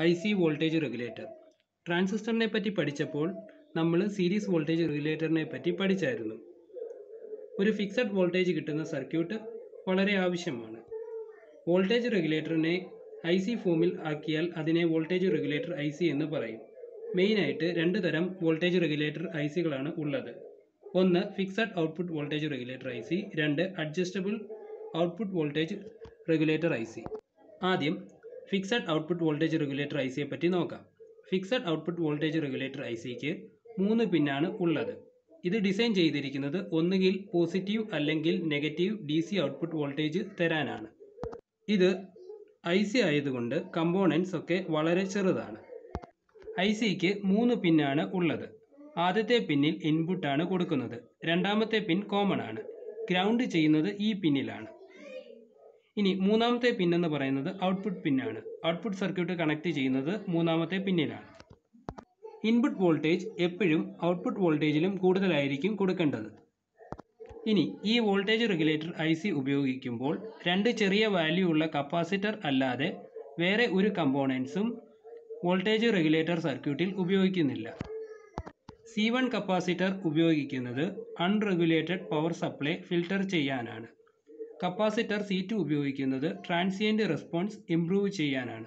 I C voltage regulator ട്രാൻസിസ്റ്ററിനെ പറ്റി പഠിച്ചപ്പോൾ നമ്മൾ സീരീസ് വോൾട്ടേജ് റെഗുലേറ്ററിനെ പറ്റി പഠിച്ചായിരുന്നു ഒരു ഫിക്സഡ് വോൾട്ടേജ് കിട്ടുന്ന സർക്യൂട്ട് വളരെ ആവശ്യമാണ് വോൾട്ടേജ് റെഗുലേറ്ററിനെ ഐ സി ഫോമിൽ ആക്കിയാൽ അതിനെ വോൾട്ടേജ് റെഗുലേറ്റർ ഐ സി എന്ന് പറയും മെയിനായിട്ട് രണ്ട് തരം വോൾട്ടേജ് റെഗുലേറ്റർ ഐ സികളാണ് ഉള്ളത് ഒന്ന് fixed output voltage regulator I C രണ്ട് adjustable output voltage regulator I C ആദ്യം fixed output voltage regulator I സിയെ പറ്റി നോക്കാം fixed output voltage regulator I സിക്ക് മൂന്ന് പിന്നാണ് ഉള്ളത് ഇത് ഡിസൈൻ ചെയ്തിരിക്കുന്നത് ഒന്നുകിൽ പോസിറ്റീവ് അല്ലെങ്കിൽ negative D C output voltage തരാനാണ് ഇത് ഐ സി ആയതുകൊണ്ട് കമ്പോണൻസ് ഒക്കെ വളരെ ചെറുതാണ് ഐ സിക്ക് മൂന്ന് പിന്നാണ് ഉള്ളത് ആദ്യത്തെ പിന്നിൽ ഇൻപുട്ടാണ് കൊടുക്കുന്നത് രണ്ടാമത്തെ പിൻ കോമൺ ആണ് ഗ്രൗണ്ട് ചെയ്യുന്നത് ഈ പിന്നിലാണ് ഇനി മൂന്നാമത്തെ പിൻ എന്ന് പറയുന്നത് ഔട്ട്പുട്ട് പിന്നാണ് ഔട്ട്പുട്ട് സർക്യൂട്ട് കണക്ട് ചെയ്യുന്നത് മൂന്നാമത്തെ പിന്നിലാണ് ഇൻപുട്ട് വോൾട്ടേജ് എപ്പോഴും ഔട്ട്പുട്ട് വോൾട്ടേജിലും കൂടുതലായിരിക്കും കൊടുക്കേണ്ടത് ഇനി ഈ വോൾട്ടേജ് റെഗുലേറ്റർ ഐ സി ഉപയോഗിക്കുമ്പോൾ രണ്ട് ചെറിയ വാല്യൂ ഉള്ള കപ്പാസിറ്റർ അല്ലാതെ വേറെ ഒരു കമ്പോണൻസും വോൾട്ടേജ് റെഗുലേറ്റർ സർക്യൂട്ടിൽ ഉപയോഗിക്കുന്നില്ല സി വൺ കപ്പാസിറ്റർ ഉപയോഗിക്കുന്നത് അൺറെഗുലേറ്റഡ് പവർ സപ്ലൈ ഫിൽട്ടർ ചെയ്യാനാണ് കപ്പാസിറ്റർ സി ടു ഉപയോഗിക്കുന്നത് ട്രാൻസിയൻറ്റ് റെസ്പോൺസ് ഇംപ്രൂവ് ചെയ്യാനാണ്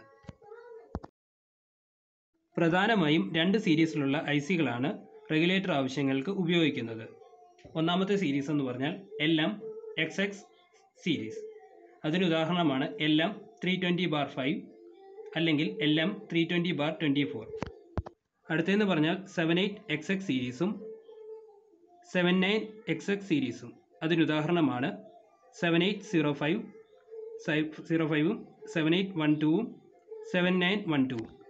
പ്രധാനമായും രണ്ട് സീരീസിലുള്ള ഐ സികളാണ് റെഗുലേറ്റർ ആവശ്യങ്ങൾക്ക് ഉപയോഗിക്കുന്നത് ഒന്നാമത്തെ സീരീസ് എന്ന് പറഞ്ഞാൽ L M X X series അതിന് ഉദാഹരണമാണ് L M three twenty bar five അല്ലെങ്കിൽ L M three twenty bar twenty four അടുത്തതെന്ന് പറഞ്ഞാൽ സെവൻ എയ്റ്റ് എക്സ് എക്സ് സീരീസും സെവൻ നയൻ എക്സ് എക്സ് സീരീസും അതിനുദാഹരണമാണ് seven eight zero five zero ഫൈവും seven eight one ടൂവും സെവൻ നയൻ വൺ ടൂവും